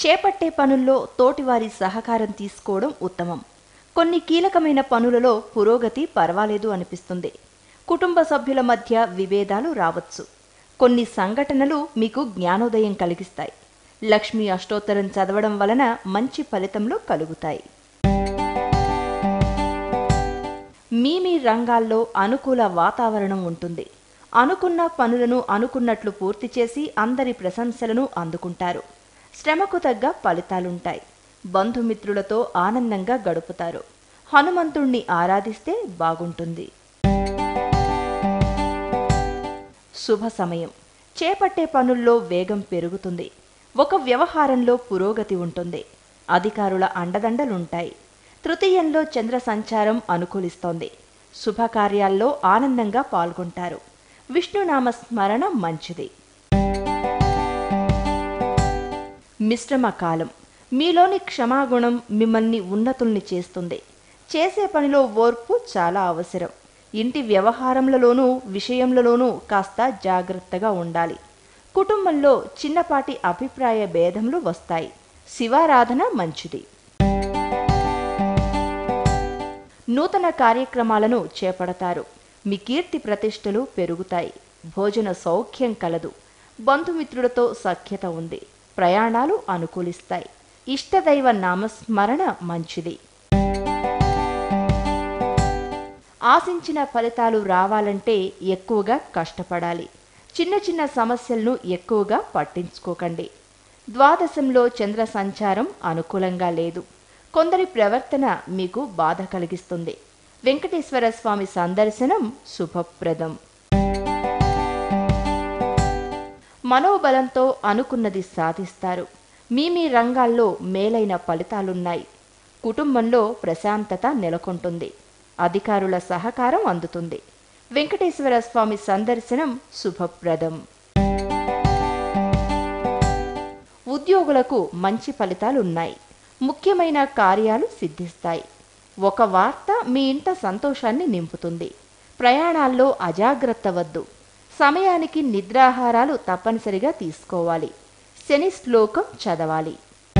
చేపట్టే పనుల్లో తోటివారి సహకారం తీసుకోవడం ఉత్తమం కొన్ని కీలకమైన పనులలో పురోగతి పర్వాలేదు అనిపిస్తుంది కుటుంబ సభ్యుల మధ్య విభేదాలు రావచ్చు కొన్ని సంఘటనలు మీకు జ్ఞానోదయం కలిగిస్తాయి లక్ష్మీ అష్టోత్తరం చదవడం వలన మంచి ఫలితంలో కలుగుతాయి మీ మీ రంగాల్లో అనుకూల వాతావరణం ఉంటుంది అనుకున్న పనులను అనుకున్నట్లు పూర్తి చేసి అందరి ప్రశంసలను అందుకుంటారు శ్రమకు తగ్గ ఫలితాలుంటాయి బంధుమిత్రులతో ఆనందంగా గడుపుతారు హనుమంతుణ్ణి ఆరాధిస్తే బాగుంటుంది శుభ సమయం చేపట్టే పనుల్లో వేగం పెరుగుతుంది ఒక వ్యవహారంలో పురోగతి ఉంటుంది అధికారుల అండదండలుంటాయి తృతీయంలో చంద్ర సంచారం అనుకూలిస్తోంది శుభకార్యాల్లో ఆనందంగా పాల్గొంటారు విష్ణునామ స్మరణ మంచిది మిశ్రమ కాలం మీలోని క్షమాగుణం మిమ్మల్ని ఉన్నతుల్ని చేస్తుంది చేసే పనిలో ఓర్పు చాలా అవసరం ఇంటి వ్యవహారములలోనూ విషయములలోనూ కాస్త జాగ్రత్తగా ఉండాలి కుటుంబంలో చిన్నపాటి అభిప్రాయ భేదములు వస్తాయి శివారాధన మంచిది నూతన కార్యక్రమాలను చేపడతారు మీ కీర్తి ప్రతిష్టలు పెరుగుతాయి భోజన సౌఖ్యం కలదు బంధుమిత్రులతో సఖ్యత ఉంది ప్రయాణాలు అనుకూలిస్తాయి ఇష్టదైవ నామస్మరణ మంచిది ఆశించిన ఫలితాలు రావాలంటే ఎక్కువగా కష్టపడాలి చిన్న చిన్న సమస్యలను ఎక్కువగా పట్టించుకోకండి ద్వాదశంలో చంద్ర సంచారం అనుకూలంగా లేదు కొందరి ప్రవర్తన మీకు బాధ కలిగిస్తుంది వెంకటేశ్వర స్వామి సందర్శనం శుభప్రదం మనోబలంతో అనుకున్నది సాధిస్తారు మీ మీ రంగాల్లో మేలైన ఫలితాలున్నాయి కుటుంబంలో ప్రశాంతత నెలకొంటుంది అధికారుల సహకారం అందుతుంది వెంకటేశ్వర స్వామి సందర్శనం శుభప్రదం ఉద్యోగులకు మంచి ఫలితాలున్నాయి ముఖ్యమైన కార్యాలు సిద్ధిస్తాయి ఒక వార్త మీ ఇంట సంతోషాన్ని నింపుతుంది ప్రయాణాల్లో అజాగ్రత్త వద్దు సమయానికి నిద్రాహారాలు తప్పనిసరిగా తీసుకోవాలి శని శ్లోకం చదవాలి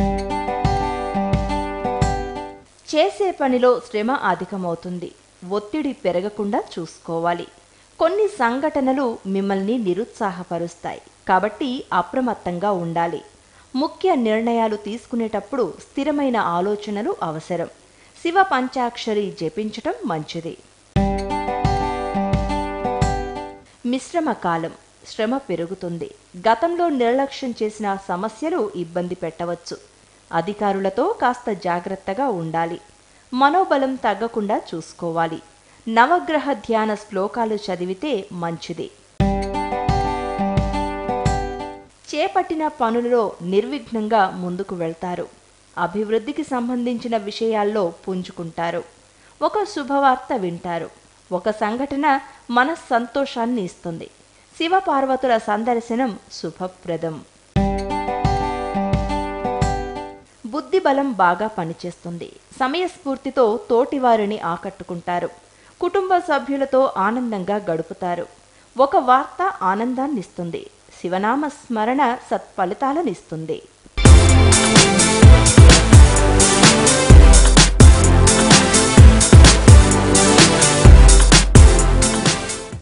చేసే పనిలో శ్రమ అధికమవుతుంది ఒత్తిడి పెరగకుండా చూసుకోవాలి కొన్ని సంఘటనలు మిమ్మల్ని నిరుత్సాహపరుస్తాయి కాబట్టి అప్రమత్తంగా ఉండాలి ముఖ్య నిర్ణయాలు తీసుకునేటప్పుడు స్థిరమైన ఆలోచనలు అవసరం శివ పంచాక్షరి జపించటం మంచిది మిశ్రమ కాలం శ్రమ పెరుగుతుంది గతంలో నిర్లక్ష్యం చేసిన సమస్యలు ఇబ్బంది పెట్టవచ్చు అధికారులతో కాస్త జాగ్రత్తగా ఉండాలి మనోబలం తగ్గకుండా చూసుకోవాలి నవగ్రహ ధ్యాన శ్లోకాలు చదివితే మంచిది చేపట్టిన పనులలో నిర్విఘ్నంగా ముందుకు వెళ్తారు అభివృద్ధికి సంబంధించిన విషయాల్లో పుంజుకుంటారు ఒక శుభవార్త వింటారు ఒక సంఘటన మన సంతోషాన్ని ఇస్తుంది శివపార్వతుల సందర్శనం శుభప్రదం బుద్ధి బలం బాగా పనిచేస్తుంది సమయస్ఫూర్తితో తోటివారిని ఆకట్టుకుంటారు కుటుంబ సభ్యులతో ఆనందంగా గడుపుతారు ఒక వార్త ఆనందాన్నిస్తుంది శివనామ స్మరణ సత్ఫలితాలనిస్తుంది